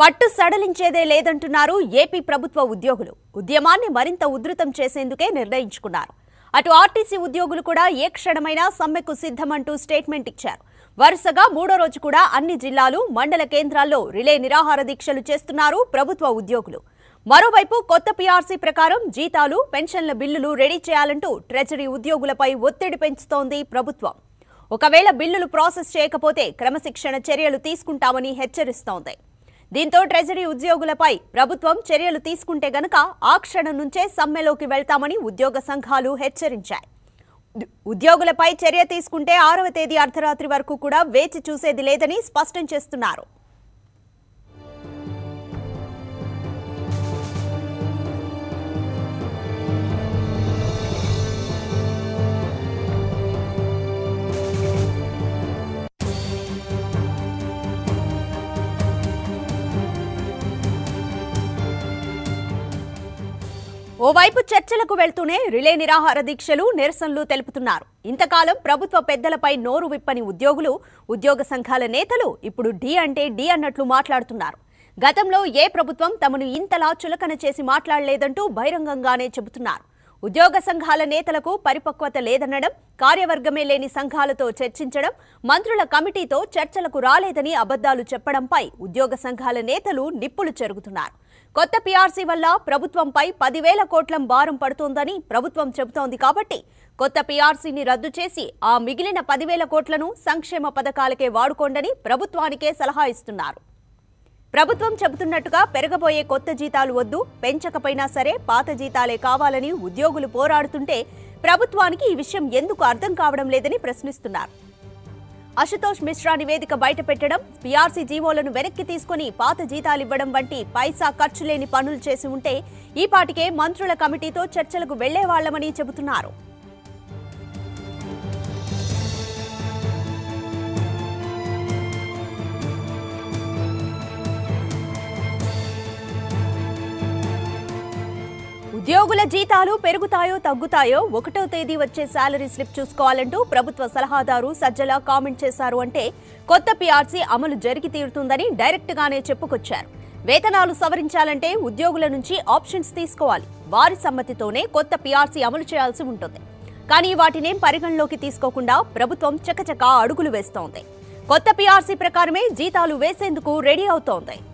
పట్టు సడలించేదే లేదంటున్నారు ఏపీ ప్రభుత్వ ఉద్యోగులు ఉద్యమాన్ని మరింత ఉధృతం చేసేందుకే నిర్ణయించుకున్నారు అటు ఆర్టీసీ ఉద్యోగులు కూడా ఏ క్షణమైనా సమ్మెకు సిద్ధమంటూ స్టేట్మెంట్ ఇచ్చారు వరుసగా మూడో రోజు కూడా అన్ని జిల్లాలు మండల కేంద్రాల్లో రిలే నిరాహార దీక్షలు చేస్తున్నారు ప్రభుత్వ ఉద్యోగులు మరోవైపు కొత్త పీఆర్సీ ప్రకారం జీతాలు పెన్షన్ల బిల్లులు రెడీ చేయాలంటూ ట్రెజరీ ఉద్యోగులపై ఒత్తిడి పెంచుతోంది ప్రభుత్వం ఒకవేళ బిల్లులు ప్రాసెస్ చేయకపోతే క్రమశిక్షణ చర్యలు తీసుకుంటామని హెచ్చరిస్తోంది దీంతో ట్రెజరీ ఉద్యోగులపై ప్రభుత్వం చర్యలు తీసుకుంటే గనక ఆ క్షణం నుంచే సమ్మెలోకి వెళ్తామని ఉద్యోగ సంఘాలు హెచ్చరించాయి ఉ- ఉద్యోగులపై చర్య తీసుకుంటే ఆరవ తేదీ అర్ధరాత్రి వరకు కూడా వేచి చూసేది లేదని స్పష్టం చేస్తున్నారు ఓవైపు చర్చలకు వెళ్తూనే రిలే నిరాహార దీక్షలు నిరసనలు తెలుపుతున్నారు ఇంతకాలం ప్రభుత్వ పెద్దలపై నోరు విప్పని ఉద్యోగులు ఉద్యోగ సంఘాల నేతలు ఇప్పుడు డి అంటే డి అన్నట్లు మాట్లాడుతున్నారు గతంలో ఏ ప్రభుత్వం తమను ఇంతలా చులకన చేసి మాట్లాడలేదంటూ బహిరంగంగానే చెబుతున్నారు ఉద్యోగ సంఘాల నేతలకు పరిపక్వత లేదనడం కార్యవర్గమే లేని సంఘాలతో చర్చించడం మంత్రుల కమిటీతో చర్చలకు రాలేదని అబద్దాలు చెప్పడంపై ఉద్యోగ సంఘాల నేతలు నిప్పులు చెరుగుతున్నారు కొత్త పీఆర్సీ వల్ల ప్రభుత్వంపై పదివేల కోట్ల భారం పడుతోందని ప్రభుత్వం చెబుతోంది కాబట్టి కొత్త పీఆర్సీని రద్దు చేసి ఆ మిగిలిన పదివేల కోట్లను సంక్షేమ పథకాలకే వాడుకోండని ప్రభుత్వానికే సలహా ఇస్తున్నారు ప్రభుత్వం చెబుతున్నట్టుగా పెరగబోయే కొత్త జీతాలు వద్దు పెంచకపోయినా సరే పాత జీతాలే కావాలని ఉద్యోగులు పోరాడుతుంటే ప్రభుత్వానికి ఈ విషయం ఎందుకు అర్థం కావడం లేదని ప్రశ్నిస్తున్నారు అశుతోష్ మిశ్రా నివేదిక బయటపెట్టడం పీఆర్సీ జీవోలను వెనక్కి తీసుకుని పాత జీతాలు ఇవ్వడం వంటి పైసా ఖర్చు లేని పనులు చేసి ఉంటే ఈ పాటికే మంత్రుల కమిటీతో చర్చలకు వెళ్లేవాళ్లమని చెబుతున్నారు ఉద్యోగుల జీతాలు పెరుగుతాయో తగ్గుతాయో ఒకటో తేదీ వచ్చే శాలరీ స్లిప్ చూసుకోవాలంటూ ప్రభుత్వ సలహాదారు సజ్జల కామెంట్ చేశారు అంటే కొత్త పీఆర్సీ అమలు జరిగి తీరుతుందని డైరెక్ట్ గానే చెప్పుకొచ్చారు వేతనాలు సవరించాలంటే ఉద్యోగుల నుంచి ఆప్షన్స్ తీసుకోవాలి వారి సమ్మతితోనే కొత్త పీఆర్సీ అమలు చేయాల్సి ఉంటుంది కానీ వాటినేం పరిగణలోకి తీసుకోకుండా ప్రభుత్వం చకచకా అడుగులు వేస్తోంది కొత్త పీఆర్సీ ప్రకారమే జీతాలు వేసేందుకు రెడీ అవుతోంది